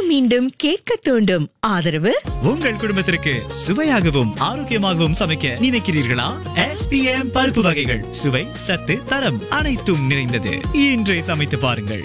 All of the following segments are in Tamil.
மீண்டும் கேட்க தூண்டும் ஆதரவு உங்கள் குடும்பத்திற்கு சுவையாகவும் ஆரோக்கியமாகவும் சமைக்க நினைக்கிறீர்களா எஸ்பிஎம் பருப்பு வகைகள் சுவை சத்து தரம் அனைத்தும் நிறைந்தது இன்றே சமைத்து பாருங்கள்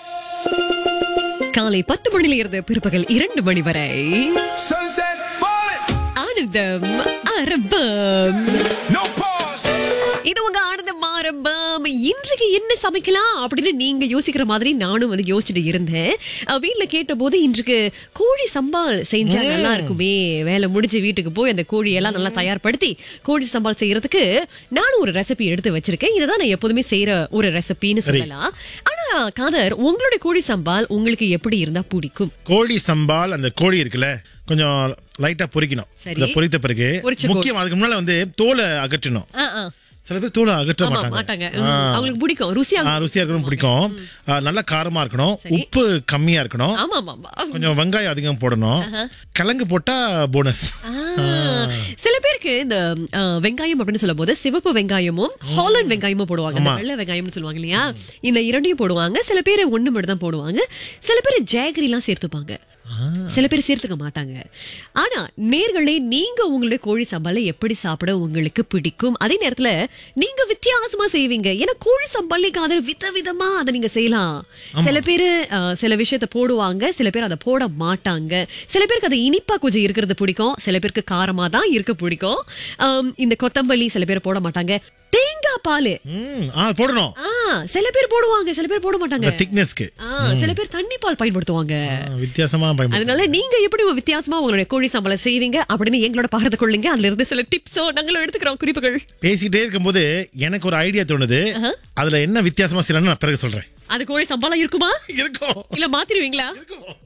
காலை பத்து மணியில இருந்து பிற்பகல் இரண்டு மணி வரை Sunset falling, ஆனந்தம் ஆரம்பம் no pause. இது உங்க ஆனந்தம் ஆரம்பம் இன்றைக்கு என்ன சமைக்கலாம் அப்படின்னு நீங்க யோசிக்கிற மாதிரி நானும் வந்து யோசிச்சுட்டு இருந்தேன் அஹ் வீட்ல கேட்ட போது இன்றைக்கு கோழி சம்பால் செஞ்சா நல்லா இருக்குமே வேலை முடிஞ்சு வீட்டுக்கு போய் அந்த கோழி எல்லாம் நல்லா தயார்படுத்தி கோழி சம்பால் செய்யறதுக்கு நானும் ஒரு ரெசிபி எடுத்து வச்சிருக்கேன் இதை தான் நான் எப்போதுமே செய்யற ஒரு ரெசிபின்னு சொல்லலாம் ஆனா காதர் உங்களுடைய கோழி சம்பால் உங்களுக்கு எப்படி இருந்தா பிடிக்கும் கோழி சம்பால் அந்த கோழி இருக்குல்ல கொஞ்சம் லைட்டா பொரிக்கணும் சரி. இத பொரித்த பிறகு பொரிச்ச கோழி. முக்கியம் அதுக்கு முன்னால வந்து தோலை அகற்றணும் ஆ, ஆ. சில பேர் தோலை அகற்ற ஆமா மாட்டாங்க மாட்டாங்க ஆ. ம், அவங்களுக்கு பிடிக்கும் ருசியா ஆ, ருசியா இருக்கணும் பிடிக்கும் ஆ, நல்லா காரமா இருக்கணும் சரி. உப்பு கம்மியா இருக்கணும் ஆமா ஆமா ஆமா கொஞ்சம் வெங்காயம் அதிகம் போடணும் கிழங்கு போட்டா போனஸ் ஆ, சில பேருக்கு இந்த ஆ, வெங்காயம் அப்படின்னு சொல்லும் போது சிவப்பு வெங்காயமும் ஹாலண்ட் வெங்காயமும் போடுவாங்க இந்த ஆமா. வெள்ளை வெங்காயம்னு சொல்லுவாங்க இல்லையா இந்த இரண்டையும் போடுவாங்க சில பேர் ஒண்ணு மட்டும் தான் போடுவாங்க சில பேர் ஜாகரி எல்லாம் சேர்த்துப்பாங்க சில பேர் சேர்த்துக்க மாட்டாங்க ஆனா நேர்களே நீங்க உங்களுடைய கோழி சம்பாலை எப்படி சாப்பிட உங்களுக்கு பிடிக்கும் அதே நேரத்துல நீங்க வித்தியாசமா செய்வீங்க ஏன்னா கோழி சம்பாலைக்காக வித விதமா அதை நீங்க செய்யலாம் சில பேர் சில விஷயத்த போடுவாங்க சில பேர் அதை போட மாட்டாங்க சில பேருக்கு அது இனிப்பா கொஞ்சம் இருக்கிறது பிடிக்கும் சில பேருக்கு காரமா தான் இருக்க பிடிக்கும் ஆம், இந்த கொத்தமல்லி சில பேர் போட மாட்டாங்க தேங்காய் பால் ம், ஆ போடணும் ஆ சில பேர் போடுவாங்க சில பேர் போட மாட்டாங்க இந்த திக்னஸ்க்கு ஆ, சில பேர் தண்ணி பால் பயன்படுத்துவாங்க வித்தியாசமா பயன்படுத்தணும் அதனால நீங்க எப்படி ஒரு வித்தியாசமா உங்களுடைய கோழி சம்பளம் செய்வீங்க அப்படின்னு எங்களோட பகிர்ந்து கொள்ளுங்க அதுல இருந்து சில டிப்ஸோ நாங்களும் எடுத்துக்கிறோம் குறிப்புகள் பேசிட்டே இருக்கும்போது எனக்கு ஒரு ஐடியா தோணுது அதுல என்ன வித்தியாசமா செய்யலாம்னு நான் பிறகு சொல்றேன் அது கோழி சம்பளம் இருக்குமா இருக்கும் இல்ல மாத்திருவீங்களா இருக்கும்